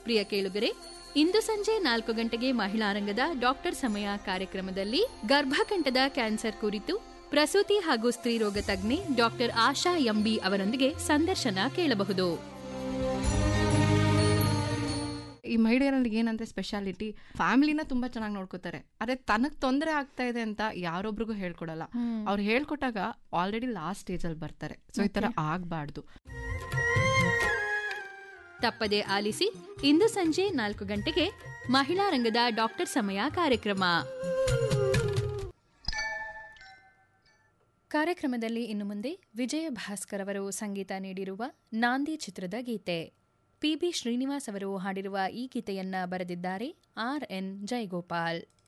ಪ್ರಿಯ ಕೇಳುಗರೆ ಇಂದು ಸಂಜೆ ನಾಲ್ಕು ಗಂಟೆಗೆ ಮಹಿಳಾ ರಂಗದ ಡಾಕ್ಟರ್ ಸಮಯ ಕಾರ್ಯಕ್ರಮದಲ್ಲಿ ಗರ್ಭಕಂಠದ ಕ್ಯಾನ್ಸರ್ ಕುರಿತು ಪ್ರಸೂತಿ ಹಾಗೂ ಸ್ತ್ರೀರೋಗ ತಜ್ಞೆ ಡಾಕ್ಟರ್ ಆಶಾ ಎಂಬಿ ಅವರೊಂದಿಗೆ ಸಂದರ್ಶನ ಕೇಳಬಹುದು ಈ ಮಹಿಳೆಯರಲ್ಲಿ ಏನಂದ್ರೆ ಸ್ಪೆಷಾಲಿಟಿ ಫ್ಯಾಮಿಲಿನ ತುಂಬಾ ಚೆನ್ನಾಗಿ ನೋಡ್ಕೋತಾರೆ ಅದೇ ತನಗ್ ತೊಂದರೆ ಆಗ್ತಾ ಇದೆ ಅಂತ ಯಾರೊಬ್ರಿಗೂ ಹೇಳ್ಕೊಡಲ್ಲ ಅವ್ರು ಹೇಳ್ಕೊಟ್ಟಾಗ ಆಲ್ರೆಡಿ ಲಾಸ್ಟ್ ಸ್ಟೇಜ್ ಅಲ್ಲಿ ಬರ್ತಾರೆ ಸೊ ಈ ತರ ಆಗ್ಬಾರ್ದು ತಪ್ಪದೆ ಆಲಿಸಿ ಇಂದು ಸಂಜೆ ನಾಲ್ಕು ಗಂಟೆಗೆ ಮಹಿಳಾ ರಂಗದ ಡಾಕ್ಟರ್ ಸಮಯ ಕಾರ್ಯಕ್ರಮ ಕಾರ್ಯಕ್ರಮದಲ್ಲಿ ಇನ್ನು ಮುಂದೆ ವಿಜಯ ಭಾಸ್ಕರ್ ಅವರು ಸಂಗೀತ ನೀಡಿರುವ ನಾಂದಿ ಚಿತ್ರದ ಗೀತೆ ಪಿಬಿ ಶ್ರೀನಿವಾಸ್ ಅವರು ಹಾಡಿರುವ ಈ ಗೀತೆಯನ್ನ ಬರೆದಿದ್ದಾರೆ ಆರ್ ಎನ್ ಜಯಗೋಪಾಲ್